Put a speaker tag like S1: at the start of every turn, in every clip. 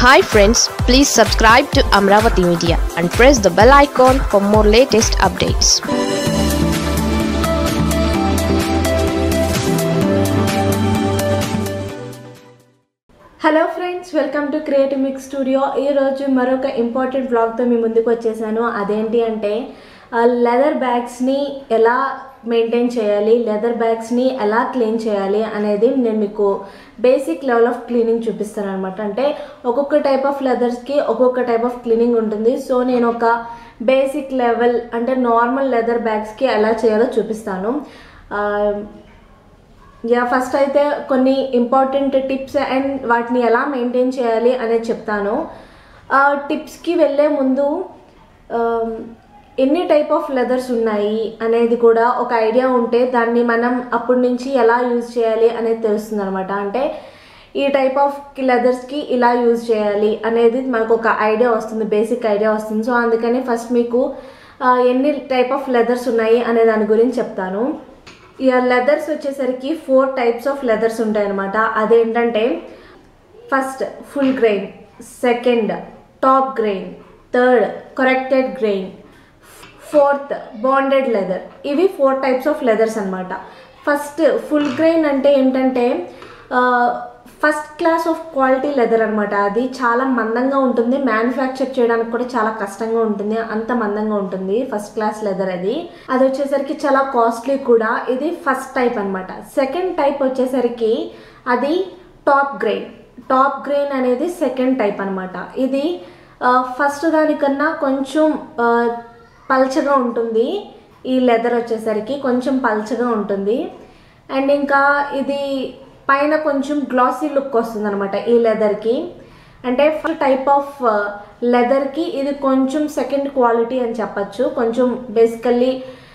S1: hi friends please subscribe to Amaravati media and press the bell icon for more latest updates
S2: hello friends welcome to creative mix studio ఈరోజు మరొక important బ్లాగ్తో మీ ముందుకు వచ్చేసాను అదేంటి అంటే leather బ్యాగ్స్ని ఎలా maintain చేయాలి leather బ్యాగ్స్ని ఎలా క్లీన్ చేయాలి అనేది నేను మీకు బేసిక్ లెవెల్ ఆఫ్ క్లీనింగ్ చూపిస్తాను అనమాట అంటే ఒక్కొక్క టైప్ ఆఫ్ లెదర్స్కి ఒక్కొక్క టైప్ ఆఫ్ క్లీనింగ్ ఉంటుంది సో నేను ఒక బేసిక్ లెవెల్ అంటే నార్మల్ లెదర్ బ్యాగ్స్కి ఎలా చేయాలో చూపిస్తాను ఆ, యా ఫస్ట్ అయితే కొన్ని ఇంపార్టెంట్ టిప్స్ అండ్ వాటిని ఎలా మెయింటైన్ చేయాలి అనేది చెప్తాను ఆ టిప్స్కి వెళ్ళే ముందు ఆమ్, ఎన్ని టైప్ ఆఫ్ లెదర్స్ ఉన్నాయి అనేది కూడా ఒక ఐడియా ఉంటే దాన్ని మనం అప్పటి నుంచి ఎలా యూజ్ చేయాలి అనేది తెలుస్తుంది అనమాట అంటే ఈ టైప్ ఆఫ్ లెదర్స్కి ఇలా యూజ్ చేయాలి అనేది మనకు ఒక ఐడియా వస్తుంది బేసిక్ ఐడియా వస్తుంది సో అందుకని ఫస్ట్ మీకు ఆ, ఎన్ని టైప్ ఆఫ్ లెదర్స్ ఉన్నాయి అనే దాని గురించి చెప్తాను ఇక లెదర్స్ వచ్చేసరికి ఫోర్ టైప్స్ ఆఫ్ లెదర్స్ ఉంటాయన్నమాట అదేంటంటే first full grain second top grain third corrected grain fourth bonded leather ఇవి ఫోర్ టైప్స్ ఆఫ్ లెదర్స్ అనమాట ఫస్ట్ ఫుల్ గ్రెయిన్ అంటే ఏంటంటే first class of quality leather అనమాట అది చాలా మందంగా ఉంటుంది మ్యానుఫ్యాక్చర్ చేయడానికి కూడా చాలా కష్టంగా ఉంటుంది అంత మందంగా ఉంటుంది ఫస్ట్ క్లాస్ లెదర్ అది అది వచ్చేసరికి చాలా కాస్ట్లీ కూడా ఇది ఫస్ట్ టైప్ అనమాట సెకండ్ టైప్ వచ్చేసరికి అది టాప్ గ్రెయిన్ టాప్ గ్రెయిన్ అనేది సెకండ్ టైప్ అనమాట ఇది ఫస్ట్ దానికన్నా కొంచెం ఆ, పల్చగా ఉంటుంది ఈ లెదర్ వచ్చేసరికి కొంచెం పల్చగా ఉంటుంది అండ్ ఇంకా ఇది పైన కొంచెం గ్లాసీ లుక్ వస్తుంది అనమాట ఈ లెదర్కి అంటే ఫస్ట్ టైప్ ఆఫ్ లెదర్కి ఇది కొంచెం సెకండ్ క్వాలిటీ అని చెప్పచ్చు కొంచెం బేసికల్లీ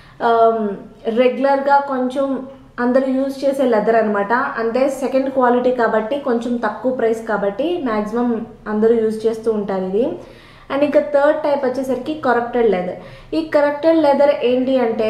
S2: రెగ్యులర్గా కొంచెం అందరూ యూజ్ చేసే లెదర్ అనమాట అంటే సెకండ్ క్వాలిటీ కాబట్టి కొంచెం తక్కువ ప్రైస్ కాబట్టి మ్యాక్సిమం అందరూ యూజ్ చేస్తూ ఉంటారు ఇది అండ్ ఇంకా థర్డ్ టైప్ వచ్చేసరికి కరెక్టెడ్ లెదర్ ఈ కరెక్టెడ్ లెదర్ ఏంటి అంటే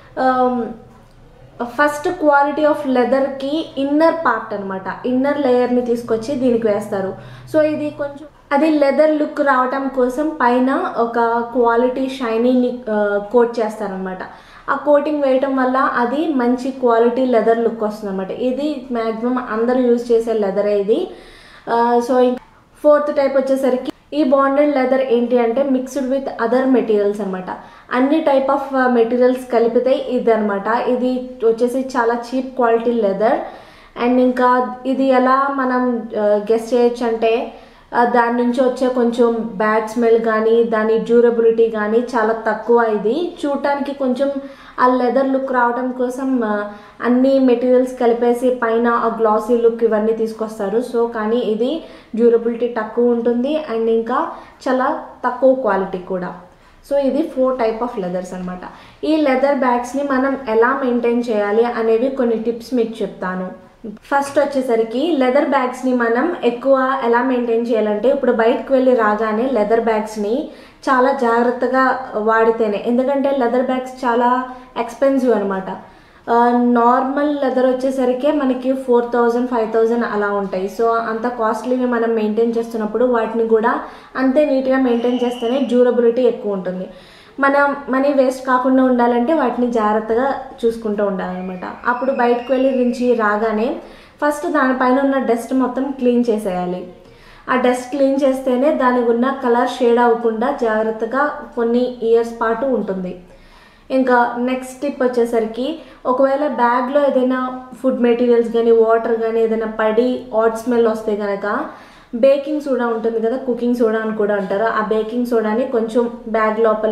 S2: ఫస్ట్ క్వాలిటీ ఆఫ్ లెదర్కి ఇన్నర్ పార్ట్ అనమాట ఇన్నర్ లేయర్ని తీసుకొచ్చి దీనికి వేస్తారు సో ఇది కొంచెం అది లెదర్ లుక్ రావటం కోసం పైన ఒక క్వాలిటీ షైనీని కోట్ చేస్తారనమాట ఆ కోటింగ్ వేయటం వల్ల అది మంచి క్వాలిటీ లెదర్ లుక్ వస్తుంది అనమాట ఇది మ్యాక్సిమం అందరూ యూజ్ చేసే లెదరే ఇది సో ఫోర్త్ టైప్ వచ్చేసరికి ఈ బాండెడ్ లెదర్ ఏంటి అంటే మిక్స్డ్ విత్ అదర్ మెటీరియల్స్ అనమాట అన్ని టైప్ ఆఫ్ మెటీరియల్స్ కలిపితే ఇది అనమాట ఇది వచ్చేసి చాలా చీప్ క్వాలిటీ లెదర్ అండ్ ఇంకా ఇది ఎలా మనం గెస్ చేయొచ్చు అంటే ఆ, దాని నుంచి వచ్చే కొంచెం బ్యాడ్ స్మెల్ కానీ దాని డ్యూరబిలిటీ కానీ చాలా తక్కువ ఇది చూడటానికి కొంచెం ఆ లెదర్ లుక్ రావడం కోసం ఆ, అన్ని మెటీరియల్స్ కలిపేసి పైన ఆ గ్లాసీ లుక్ ఇవన్నీ తీసుకొస్తారు సో కానీ ఇది డ్యూరబిలిటీ తక్కువ ఉంటుంది అండ్ ఇంకా చాలా తక్కువ క్వాలిటీ కూడా సో ఇది ఫోర్ టైప్ ఆఫ్ లెదర్స్ అనమాట ఈ లెదర్ బ్యాగ్స్ని మనం ఎలా మెయింటైన్ చేయాలి అనేవి కొన్ని టిప్స్ మీకు చెప్తాను ఫస్ట్ వచ్చేసరికి లెదర్ బ్యాగ్స్ని మనం ఎక్కువ ఎలా మెయింటైన్ చేయాలంటే ఇప్పుడు బయటకు వెళ్ళి రాగానే లెదర్ బ్యాగ్స్ని చాలా జాగ్రత్తగా వాడితేనే ఎందుకంటే లెదర్ బ్యాగ్స్ చాలా ఎక్స్పెన్సివ్ అనమాట నార్మల్ లెదర్ వచ్చేసరికి మనకి ఫోర్ థౌజండ్ ఫైవ్ థౌజండ్ అలా ఉంటాయి సో అంత కాస్ట్లీవి మనం మెయింటైన్ చేస్తున్నప్పుడు వాటిని కూడా అంతే నీట్గా మెయింటైన్ చేస్తేనే డ్యూరబిలిటీ ఎక్కువ ఉంటుంది మనం మనీ వేస్ట్ కాకుండా ఉండాలంటే వాటిని జాగ్రత్తగా చూసుకుంటూ ఉండాలన్నమాట అప్పుడు బయటకు వెళ్ళి నుంచి రాగానే ఫస్ట్ దానిపైన ఉన్న డస్ట్ మొత్తం క్లీన్ చేసేయాలి ఆ డస్ట్ క్లీన్ చేస్తేనే దానికి ఉన్న కలర్ షేడ్ అవ్వకుండా జాగ్రత్తగా కొన్ని ఇయర్స్ పాటు ఉంటుంది ఇంకా నెక్స్ట్ టిప్ వచ్చేసరికి ఒకవేళ బ్యాగ్లో ఏదైనా ఫుడ్ మెటీరియల్స్ కానీ వాటర్ కానీ ఏదైనా పడి ఆట్ స్మెల్ వస్తే కనుక బేకింగ్ సోడా ఉంటుంది కదా కుకింగ్ సోడా అని కూడా అంటారు ఆ బేకింగ్ సోడాని కొంచెం బ్యాగ్ లోపల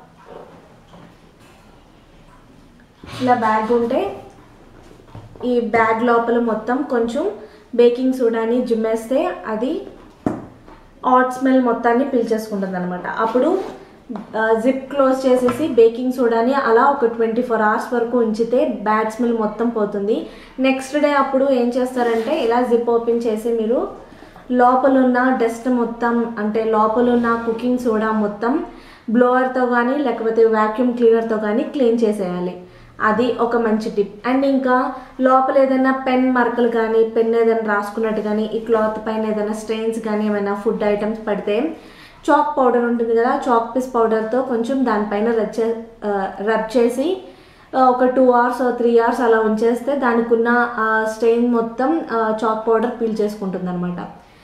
S2: ఇలా బ్యాగ్ ఉంటే ఈ బ్యాగ్ లోపల మొత్తం కొంచెం బేకింగ్ సోడాని జిమ్మేస్తే అది ఆట్ స్మెల్ మొత్తాన్ని పీల్చేసుకుంటుంది అనమాట అప్పుడు జిప్ క్లోజ్ చేసేసి బేకింగ్ సోడాని అలా ఒక ట్వంటీ ఫోర్ అవర్స్ వరకు ఉంచితే బ్యాడ్ స్మెల్ మొత్తం పోతుంది నెక్స్ట్ డే అప్పుడు ఏం చేస్తారంటే ఇలా జిప్ ఓపెన్ చేసి మీరు లోపల ఉన్న డస్ట్ మొత్తం అంటే లోపల ఉన్న కుకింగ్ సోడా మొత్తం బ్లోవర్తో కానీ లేకపోతే వ్యాక్యూమ్ క్లీనర్తో కానీ క్లీన్ చేసేయాలి అది ఒక మంచి టిప్ అండ్ ఇంకా లోపల ఏదైనా పెన్ మరకలు కానీ పెన్ ఏదైనా రాసుకున్నట్టు కానీ ఈ క్లాత్ పైన ఏదైనా స్ట్రెయిన్స్ కానీ ఏమైనా ఫుడ్ ఐటమ్స్ పడితే చాక్ పౌడర్ ఉంటుంది కదా చాక్ పీస్ పౌడర్తో కొంచెం దానిపైన రబ్ చే రబ్ చేసి ఆ, ఒక టూ అవర్స్ త్రీ అవర్స్ అలా ఉంచేస్తే దానికి ఉన్న స్టెయిన్ మొత్తం చాక్ పౌడర్ పీల్ చేసుకుంటుంది అనమాట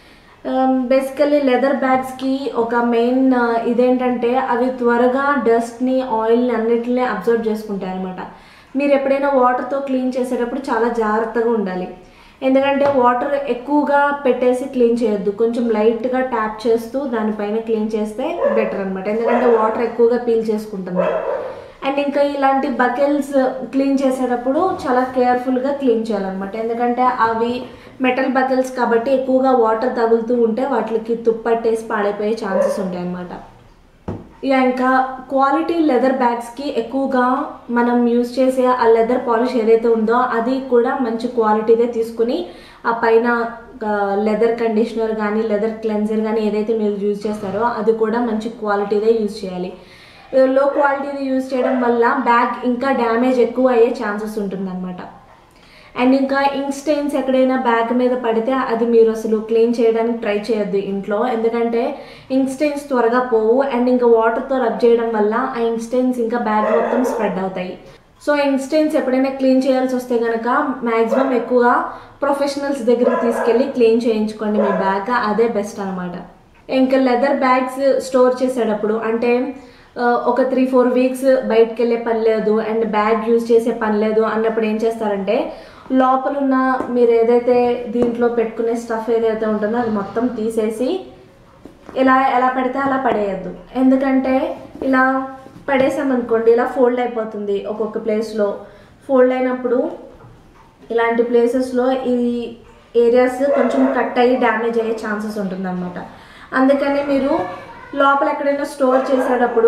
S2: బేసికల్లీ లెదర్ బ్యాగ్స్కి ఒక మెయిన్ ఇదేంటంటే అవి త్వరగా డస్ట్ని ఆయిల్ని అన్నిటిని అబ్జర్వ్ చేసుకుంటాయి అనమాట మీరు ఎప్పుడైనా వాటర్తో క్లీన్ చేసేటప్పుడు చాలా జాగ్రత్తగా ఉండాలి ఎందుకంటే వాటర్ ఎక్కువగా పెట్టేసి క్లీన్ చేయొద్దు కొంచెం లైట్గా ట్యాప్ చేస్తూ దానిపైన క్లీన్ చేస్తే బెటర్ అనమాట ఎందుకంటే వాటర్ ఎక్కువగా పీల్ చేసుకుంటుంది అండ్ ఇంకా ఇలాంటి బకెల్స్ క్లీన్ చేసేటప్పుడు చాలా కేర్ఫుల్గా క్లీన్ చేయాలన్నమాట ఎందుకంటే అవి మెటల్ బకెల్స్ కాబట్టి ఎక్కువగా వాటర్ తగులుతూ ఉంటే వాటికి తుప్పట్టేసి పాడైపోయే ఛాన్సెస్ ఉంటాయి అన్నమాట ఇక ఇంకా క్వాలిటీ లెదర్ బ్యాగ్స్కి ఎక్కువగా మనం యూజ్ చేసే ఆ లెదర్ పాలిష్ ఏదైతే ఉందో అది కూడా మంచి క్వాలిటీదే తీసుకుని ఆ పైన లెదర్ కండిషనర్ కానీ లెదర్ క్లెన్జర్ కానీ ఏదైతే మీరు యూజ్ చేస్తారో అది కూడా మంచి క్వాలిటీదే యూజ్ చేయాలి లో క్వాలిటీది యూజ్ చేయడం వల్ల బ్యాగ్ ఇంకా డ్యామేజ్ ఎక్కువ అయ్యే ఛాన్సెస్ ఉంటుందన్నమాట అండ్ ఇంకా ఇంక్ స్టెయిన్స్ ఎక్కడైనా బ్యాగ్ మీద పడితే అది మీరు అసలు క్లీన్ చేయడానికి ట్రై చేయొద్దు ఇంట్లో ఎందుకంటే ఇంక్ స్టెయిన్స్ త్వరగా పోవు అండ్ ఇంకా వాటర్తో రబ్ చేయడం వల్ల ఆ ఇంక్ స్టెయిన్స్ ఇంకా బ్యాగ్ మొత్తం స్ప్రెడ్ అవుతాయి సో ఇంక్ స్టెయిన్స్ ఎప్పుడైనా క్లీన్ చేయాల్సి వస్తే కనుక మ్యాక్సిమం ఎక్కువగా ప్రొఫెషనల్స్ దగ్గరికి తీసుకెళ్ళి క్లీన్ చేయించుకోండి మీ బ్యాగ్ అదే బెస్ట్ అనమాట ఇంకా లెదర్ బ్యాగ్స్ స్టోర్ చేసేటప్పుడు అంటే ఆ, ఒక త్రీ ఫోర్ వీక్స్ బయటకు వెళ్ళే పని లేదు అండ్ బ్యాగ్ యూజ్ చేసే పని లేదు అన్నప్పుడు ఏం చేస్తారంటే లోపల ఉన్న మీరు ఏదైతే దీంట్లో పెట్టుకునే స్టఫ్ ఏదైతే ఉంటుందో అది మొత్తం తీసేసి ఇలా ఎలా పెడితే అలా పడేయద్దు ఎందుకంటే ఇలా పడేసామనుకోండి ఇలా ఫోల్డ్ అయిపోతుంది ఒక్కొక్క ప్లేస్లో ఫోల్డ్ అయినప్పుడు ఇలాంటి ప్లేసెస్లో ఈ ఏరియాస్ కొంచెం కట్ అయ్యి డ్యామేజ్ అయ్యే ఛాన్సెస్ ఉంటుందన్నమాట అందుకని మీరు లోపల ఎక్కడైనా స్టోర్ చేసేటప్పుడు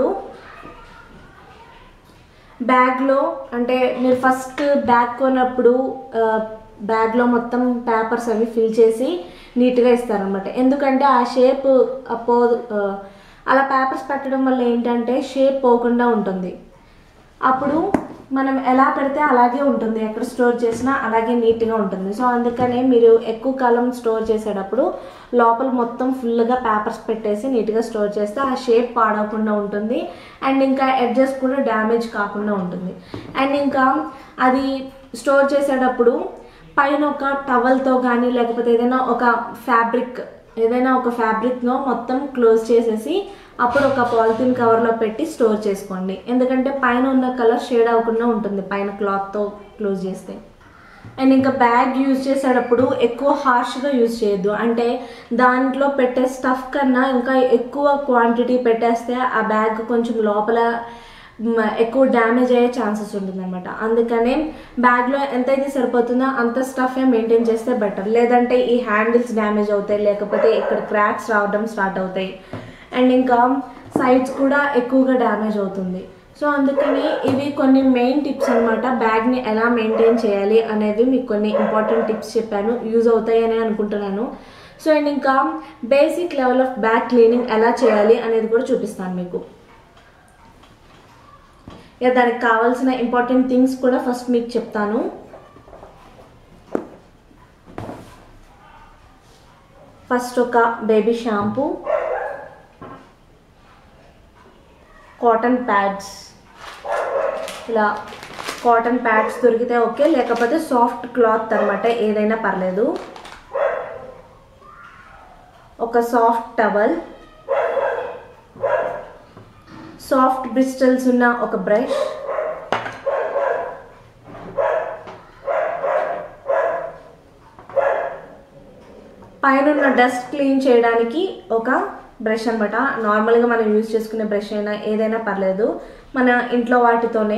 S2: బ్యాగ్లో అంటే మీరు ఫస్ట్ బ్యాగ్ కొన్నప్పుడు ఆ, బ్యాగ్లో మొత్తం పేపర్స్ అవి ఫిల్ చేసి నీట్గా ఇస్తారనమాట ఎందుకంటే ఆ షేప్ పో ఆ, అలా పేపర్స్ పెట్టడం వల్ల ఏంటంటే షేప్ పోకుండా ఉంటుంది అప్పుడు మనం ఎలా పెడితే అలాగే ఉంటుంది ఎక్కడ స్టోర్ చేసినా అలాగే నీట్గా ఉంటుంది సో అందుకనే మీరు ఎక్కువ కాలం స్టోర్ చేసేటప్పుడు లోపల మొత్తం ఫుల్గా పేపర్స్ పెట్టేసి నీట్గా స్టోర్ చేస్తే ఆ షేప్ పాడవకుండా ఉంటుంది అండ్ ఇంకా ఎడ్జెస్ కూడా డ్యామేజ్ కాకుండా ఉంటుంది అండ్ ఇంకా అది స్టోర్ చేసేటప్పుడు పైన ఒక టవల్తో కానీ లేకపోతే ఏదైనా ఒక ఫ్యాబ్రిక్ ఏదైనా ఒక ఫ్యాబ్రిక్ను మొత్తం క్లోజ్ చేసేసి అప్పుడు ఒక పాలిథిన్ కవర్లో పెట్టి స్టోర్ చేసుకోండి ఎందుకంటే పైన ఉన్న కలర్ షేడ్ అవ్వకుండా ఉంటుంది పైన క్లాత్తో క్లోజ్ చేస్తే అండ్ ఇంకా బ్యాగ్ యూజ్ చేసేటప్పుడు ఎక్కువ హార్ష్గా యూజ్ చేయొద్దు అంటే దాంట్లో పెట్టే స్టఫ్ కన్నా ఇంకా ఎక్కువ క్వాంటిటీ పెట్టేస్తే ఆ బ్యాగ్ కొంచెం లోపల మ, ఎక్కువ డ్యామేజ్ అయ్యే ఛాన్సెస్ ఉంటుందన్నమాట అందుకనే బ్యాగ్లో ఎంతైతే సరిపోతుందో అంత స్టఫే మెయింటైన్ చేస్తే బెటర్ లేదంటే ఈ హ్యాండిల్స్ డ్యామేజ్ అవుతాయి లేకపోతే ఇక్కడ క్రాక్స్ రావడం స్టార్ట్ అవుతాయి అండ్ ఇంకా సైడ్స్ కూడా ఎక్కువగా డ్యామేజ్ అవుతుంది సో అందుకని ఇవి కొన్ని మెయిన్ టిప్స్ అనమాట బ్యాగ్ని ఎలా మెయింటైన్ చేయాలి అనేది మీకు కొన్ని ఇంపార్టెంట్ టిప్స్ చెప్పాను యూజ్ అవుతాయని అనుకుంటున్నాను సో అండ్ ఇంకా basic level of bag cleaning ఎలా చేయాలి అనేది కూడా చూపిస్తాను మీకు ఇక దానికి కావాల్సిన ఇంపార్టెంట్ థింగ్స్ కూడా ఫస్ట్ మీకు చెప్తాను ఫస్ట్ ఒక బేబీ షాంపూ కాటన్ ప్యాడ్స్ ఇలా కాటన్ ప్యాడ్స్ దొరికితే ఓకే లేకపోతే సాఫ్ట్ క్లాత్ అనమాట ఏదైనా పర్లేదు ఒక సాఫ్ట్ టవల్ సాఫ్ట్ బ్రిస్టల్స్ ఉన్న ఒక బ్రష్ పైన ఉన్న డస్ట్ క్లీన్ చేయడానికి ఒక బ్రష్ అనమాట నార్మల్గా మనం యూజ్ చేసుకునే బ్రష్ అయినా ఏదైనా పర్లేదు మన ఇంట్లో వాటితోనే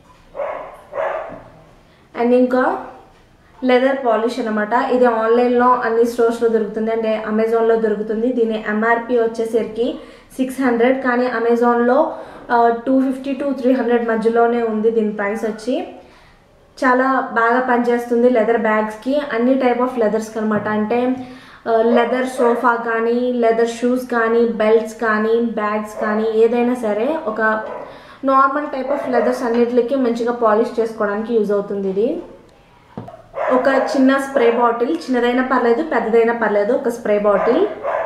S2: అండ్ ఇంకా లెదర్ పాలిష్ అనమాట ఇది ఆన్లైన్లో అన్ని స్టోర్స్లో దొరుకుతుంది అంటే అమెజాన్లో దొరుకుతుంది దీని ఎంఆర్పి వచ్చేసరికి సిక్స్ హండ్రెడ్ కానీ అమెజాన్లో two fifty to three hundred మధ్యలోనే ఉంది దీని ప్రైస్ వచ్చి చాలా బాగా పనిచేస్తుంది లెదర్ బ్యాగ్స్కి అన్ని టైప్ ఆఫ్ లెదర్స్కి అనమాట అంటే లెదర్ సోఫా కానీ లెదర్ షూస్ కానీ బెల్ట్స్ కానీ బ్యాగ్స్ కానీ ఏదైనా సరే ఒక నార్మల్ టైప్ ఆఫ్ లెదర్స్ అన్నిటికి మంచిగా పాలిష్ చేసుకోవడానికి యూజ్ అవుతుంది ఇది ఒక చిన్న స్ప్రే బాటిల్ చిన్నదైనా పర్లేదు పెద్దదైనా పర్లేదు ఒక స్ప్రే బాటిల్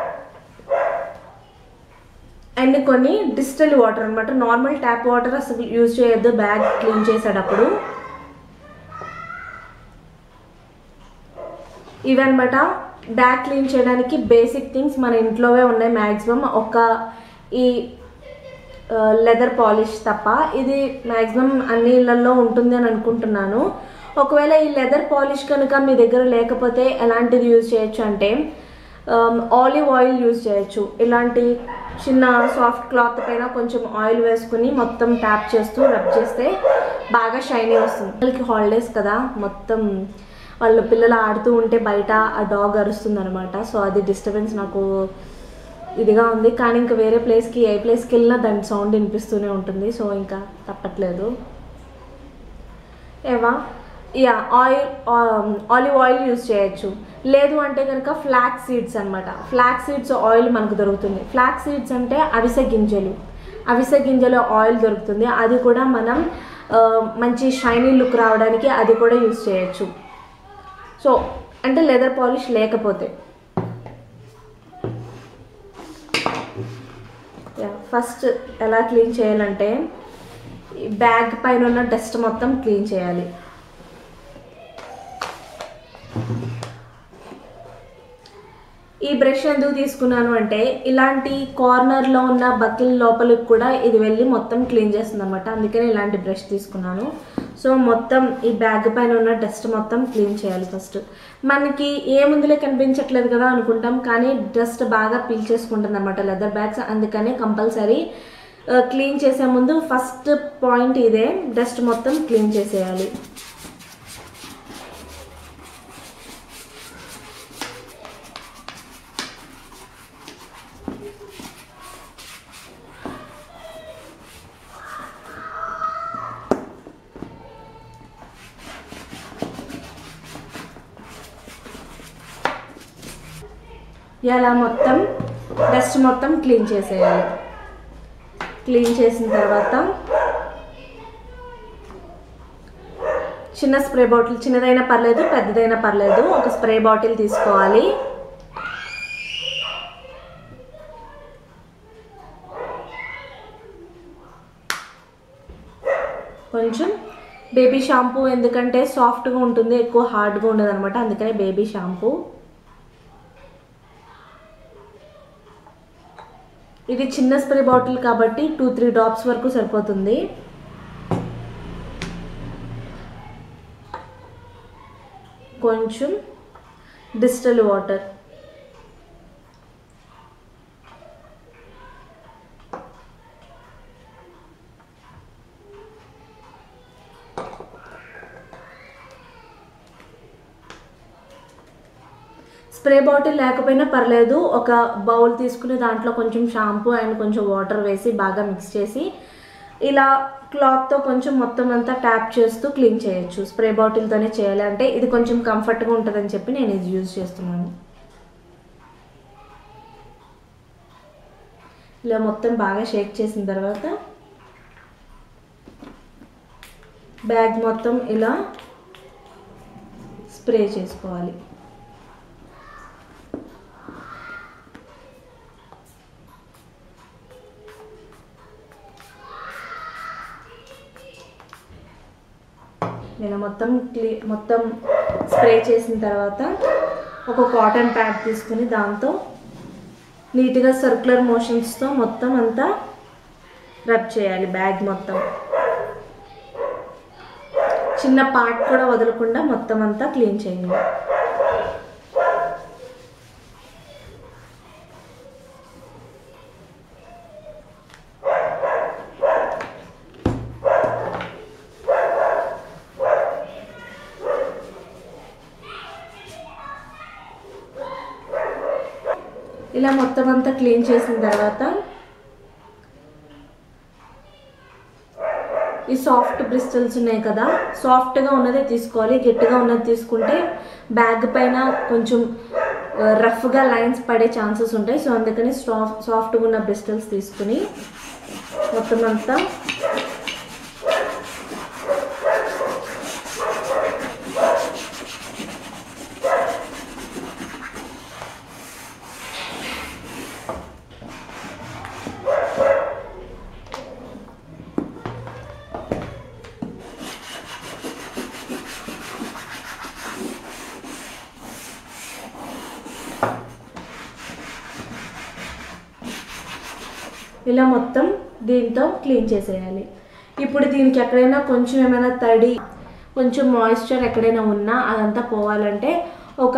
S2: అండ్ కొన్ని డిజిటల్ వాటర్ అనమాట నార్మల్ ట్యాప్ వాటర్ అసలు యూజ్ చేయొద్దు బ్యాగ్ క్లీన్ చేసేటప్పుడు ఇవన్నమాట బ్యాగ్ క్లీన్ చేయడానికి బేసిక్ థింగ్స్ మన ఇంట్లోవే ఉన్నాయి మ్యాక్సిమం ఒక ఈ లెదర్ పాలిష్ తప్ప ఇది మ్యాక్సిమం అన్ని ఇళ్ళల్లో ఉంటుంది అని అనుకుంటున్నాను ఒకవేళ ఈ లెదర్ పాలిష్ కనుక మీ దగ్గర లేకపోతే ఎలాంటిది యూజ్ చేయొచ్చు అంటే ఆలివ్ ఆయిల్ యూజ్ చేయొచ్చు ఇలాంటి చిన్న సాఫ్ట్ క్లాత్ పైన కొంచెం ఆయిల్ వేసుకుని మొత్తం ట్యాప్ చేస్తూ రబ్ చేస్తే బాగా షైనీ వస్తుంది పిల్లలకి హాలిడేస్ కదా మొత్తం వాళ్ళ పిల్లలు ఆడుతూ ఉంటే బయట ఆ డాగ్ అరుస్తుంది అనమాట సో అది డిస్టర్బెన్స్ నాకు ఇదిగా ఉంది కానీ ఇంకా వేరే ప్లేస్కి ఏ ప్లేస్కి వెళ్ళినా దాని సౌండ్ వినిపిస్తూనే ఉంటుంది సో ఇంకా తప్పట్లేదు ఏవా యా ఆయిల్ ఆలివ్ ఆయిల్ యూజ్ చేయొచ్చు లేదు అంటే కనుక ఫ్లాక్ సీడ్స్ అనమాట ఫ్లాక్ సీడ్స్ ఆయిల్ మనకు దొరుకుతుంది ఫ్లాక్ సీడ్స్ అంటే అవిసె గింజలు అవిసె గింజల ఆయిల్ దొరుకుతుంది అది కూడా మనం ఆ, మంచి షైనీ లుక్ రావడానికి అది కూడా యూజ్ చేయొచ్చు సో అంటే లెదర్ పాలిష్ లేకపోతే ఫస్ట్ ఎలా క్లీన్ చేయాలంటే ఈ బ్యాగ్ పైన ఉన్న డస్ట్ మొత్తం క్లీన్ చేయాలి ఈ బ్రష్ ఎందుకు తీసుకున్నాను అంటే ఇలాంటి కార్నర్లో ఉన్న బకిల్ లోపలికి కూడా ఇది వెళ్ళి మొత్తం క్లీన్ చేస్తుంది అనమాట అందుకని ఇలాంటి బ్రష్ తీసుకున్నాను సో మొత్తం ఈ బ్యాగ్ పైన ఉన్న డస్ట్ మొత్తం క్లీన్ చేయాలి ఫస్ట్ మనకి ఏ ముందులే కనిపించట్లేదు కదా అనుకుంటాం కానీ డస్ట్ బాగా పీల్చేసుకుంటుంది అనమాట లెదర్ బ్యాగ్స్ అందుకనే కంపల్సరీ క్లీన్ చేసే ముందు ఫస్ట్ పాయింట్ ఇదే డస్ట్ మొత్తం క్లీన్ చేసేయాలి ఇలా మొత్తం డస్ట్ మొత్తం క్లీన్ చేసేయాలి క్లీన్ చేసిన తర్వాత చిన్న స్ప్రే బాటిల్ చిన్నదైనా పర్లేదు పెద్దదైనా పర్లేదు ఒక స్ప్రే బాటిల్ తీసుకోవాలి కొంచెం బేబీ షాంపూ ఎందుకంటే సాఫ్ట్గా ఉంటుంది ఎక్కువ హార్డ్గా ఉండదు అనమాట అందుకనే బేబీ షాంపూ ఇది చిన్న స్ప్రే బాటిల్ కాబట్టి టూ త్రీ డ్రాప్స్ వరకు సరిపోతుంది కొంచెం డిస్టల్ వాటర్ స్ప్రే బాటిల్ లేకపోయినా పర్లేదు ఒక బౌల్ తీసుకుని దాంట్లో కొంచెం షాంపూ అండ్ కొంచెం వాటర్ వేసి బాగా మిక్స్ చేసి ఇలా క్లాత్తో కొంచెం మొత్తం అంతా ట్యాప్ చేస్తూ క్లీన్ చేయొచ్చు స్ప్రే బాటిల్తోనే చేయాలి అంటే ఇది కొంచెం కంఫర్ట్గా ఉంటుందని చెప్పి నేను ఇది యూజ్ చేస్తున్నాను ఇలా మొత్తం బాగా షేక్ చేసిన తర్వాత బ్యాగ్ మొత్తం ఇలా స్ప్రే చేసుకోవాలి నేను మొత్తం క్లీ మొత్తం స్ప్రే చేసిన తర్వాత ఒక కాటన్ ప్యాడ్ తీసుకుని దాంతో నీట్గా సర్క్యులర్ మోషన్స్తో మొత్తం అంతా రబ్ చేయాలి బ్యాగ్ మొత్తం చిన్న పార్ట్ కూడా వదలకుండా మొత్తం అంతా క్లీన్ చేయాలి ఇలా మొత్తం అంతా క్లీన్ చేసిన తర్వాత ఈ సాఫ్ట్ బ్రిస్టల్స్ ఉన్నాయి కదా సాఫ్ట్గా ఉన్నదే తీసుకోవాలి గట్టిగా ఉన్నది తీసుకుంటే బ్యాగ్ పైన కొంచెం రఫ్గా లైన్స్ పడే ఛాన్సెస్ ఉంటాయి సో అందుకని సాఫ్ట్ సాఫ్ట్గా ఉన్న బ్రిస్టల్స్ తీసుకుని మొత్తం అంతా ఇలా మొత్తం దీంతో క్లీన్ చేసేయాలి ఇప్పుడు దీనికి ఎక్కడైనా కొంచెం ఏమైనా తడి కొంచెం మాయిశ్చర్ ఎక్కడైనా ఉన్నా అదంతా పోవాలంటే ఒక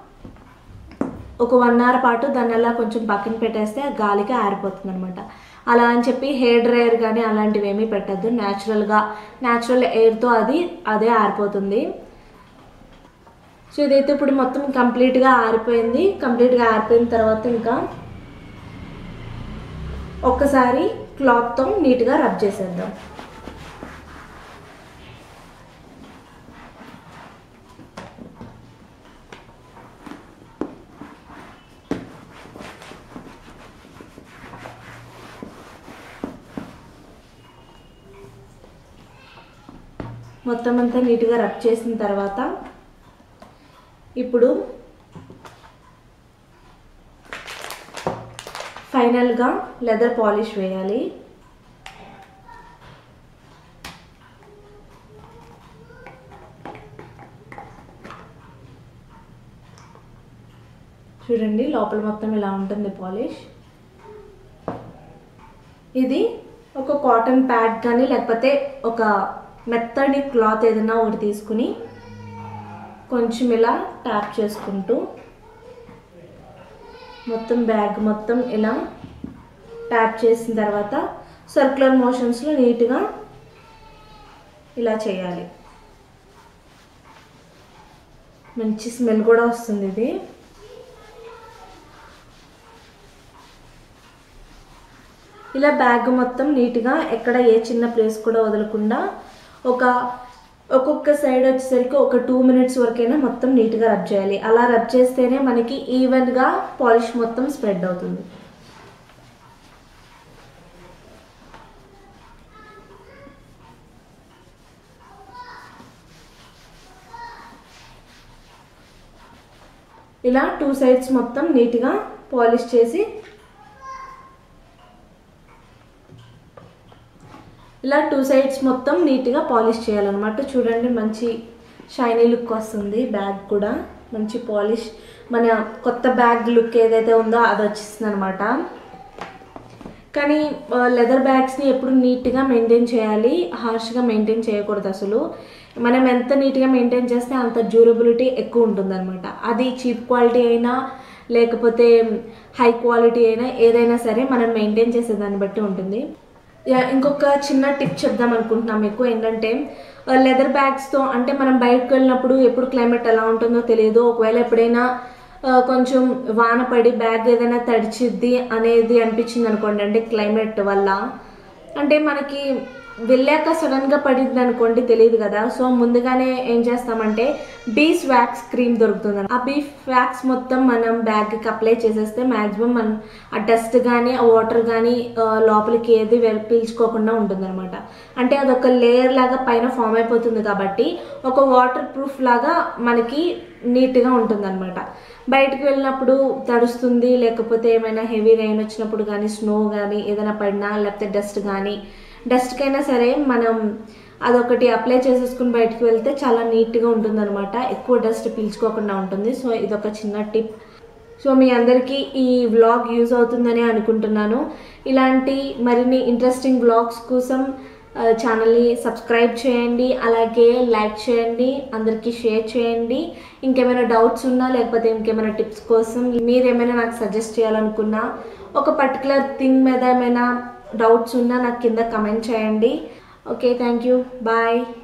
S2: ఒక వన్ అవర్ పాటు దాన్ని అలా కొంచెం పక్కన పెట్టేస్తే ఆ గాలికి ఆరిపోతుంది అనమాట అలా అని చెప్పి హెయిర్ డ్రైయర్ కానీ అలాంటివి ఏమీ పెట్టద్దు న్యాచురల్గా న్యాచురల్ ఎయిర్తో అది అదే ఆరిపోతుంది సో ఇదైతే ఇప్పుడు మొత్తం కంప్లీట్గా ఆరిపోయింది కంప్లీట్గా ఆరిపోయిన తర్వాత ఇంకా ఒక్కసారి క్లాత్తో నీట్గా రబ్ చేసేద్దాం మొత్తం అంతా నీట్గా రబ్ చేసిన తర్వాత ఇప్పుడు ఫైనల్గా లెదర్ పాలిష్ వేయాలి చూడండి లోపల మొత్తం ఇలా ఉంటుంది పాలిష్ ఇది ఒక కాటన్ ప్యాడ్ కానీ లేకపోతే ఒక మెత్తడి క్లాత్ ఏదైనా ఒకటి తీసుకుని కొంచెం ఇలా ట్యాప్ చేసుకుంటూ మొత్తం బ్యాగ్ మొత్తం ఇలా ట్యాప్ చేసిన తర్వాత సర్క్యులర్ మోషన్స్లో నీట్గా ఇలా చేయాలి మంచి స్మెల్ కూడా వస్తుంది ఇది ఇలా బ్యాగ్ మొత్తం నీట్గా ఎక్కడ ఏ చిన్న ప్లేస్ కూడా వదలకుండా ఒక ఒక్కొక్క సైడ్ వచ్చేసరికి ఒక టూ మినిట్స్ వరకైనా మొత్తం నీట్గా రబ్ చేయాలి అలా రబ్ చేస్తేనే మనకి ఈవెన్గా పాలిష్ మొత్తం స్ప్రెడ్ అవుతుంది ఇలా టూ సైడ్స్ మొత్తం నీట్గా పాలిష్ చేసి ఇలా టూ సైడ్స్ మొత్తం నీట్గా పాలిష్ చేయాలన్నమాట చూడండి మంచి షైనీ లుక్ వస్తుంది బ్యాగ్ కూడా మంచి పాలిష్ మన కొత్త బ్యాగ్ లుక్ ఏదైతే ఉందో అది వచ్చేస్తుంది అనమాట కానీ లెదర్ బ్యాగ్స్ని ఎప్పుడు నీట్గా మెయింటైన్ చేయాలి హార్ష్గా మెయింటైన్ చేయకూడదు అసలు మనం ఎంత నీట్గా మెయింటైన్ చేస్తే అంత డ్యూరబిలిటీ ఎక్కువ ఉంటుందన్నమాట అది చీప్ క్వాలిటీ అయినా లేకపోతే హై క్వాలిటీ అయినా ఏదైనా సరే మనం మెయింటైన్ చేసే దాన్ని బట్టి ఉంటుంది యా, ఇంకొక చిన్న టిప్ చెప్దాం అనుకుంటున్నాం మీకు ఏంటంటే లెదర్ బ్యాగ్స్తో అంటే మనం బయటకు వెళ్ళినప్పుడు ఎప్పుడు క్లైమేట్ ఎలా ఉంటుందో తెలియదు ఒకవేళ ఎప్పుడైనా ఆ, కొంచెం వాన పడి బ్యాగ్ ఏదైనా తడిచిద్ది అనేది అనిపించింది అనుకోండి అంటే క్లైమేట్ వల్ల అంటే మనకి వెళ్ళాక సడన్గా పడింది అనుకోండి తెలియదు కదా సో ముందుగానే ఏం చేస్తామంటే బీస్ వ్యాక్స్ క్రీమ్ దొరుకుతుంది ఆ బీఫ్ వ్యాక్స్ మొత్తం మనం బ్యాగ్కి అప్లై చేసేస్తే మ్యాక్సిమం మనం ఆ డస్ట్ కానీ ఆ వాటర్ కానీ లోపలికి ఏది వెల్- పీల్చుకోకుండా ఉంటుందన్నమాట అంటే అదొక లేయర్ లాగా పైన ఫామ్ అయిపోతుంది కాబట్టి ఒక వాటర్ ప్రూఫ్ లాగా మనకి నీట్గా ఉంటుందన్నమాట బయటకు వెళ్ళినప్పుడు తడుస్తుంది లేకపోతే ఏమైనా హెవీ రైన్ వచ్చినప్పుడు కానీ స్నో కానీ ఏదైనా పడినా లేకపోతే డస్ట్ కానీ డస్ట్కైనా సరే మనం అదొకటి అప్లై చేసేసుకుని బయటకు వెళ్తే చాలా నీట్గా ఉంటుందన్నమాట ఎక్కువ డస్ట్ పీల్చుకోకుండా ఉంటుంది సో ఇదొక చిన్న టిప్ సో మీ అందరికీ ఈ వ్లాగ్ యూజ్ అవుతుందని అనుకుంటున్నాను ఇలాంటి మరిన్ని ఇంట్రెస్టింగ్ వ్లాగ్స్ కోసం ఆ, ఛానల్ని సబ్స్క్రైబ్ చేయండి అలాగే లైక్ చేయండి అందరికీ షేర్ చేయండి ఇంకేమైనా డౌట్స్ ఉన్నా లేకపోతే ఇంకేమైనా టిప్స్ కోసం మీరు ఏమైనా నాకు సజెస్ట్ చేయాలనుకున్నా ఒక పర్టికులర్ థింగ్ మీద ఏమైనా డౌట్స్ ఉన్నా నాకు కింద కమెంట్ చేయండి ఓకే థ్యాంక్ యూ బాయ్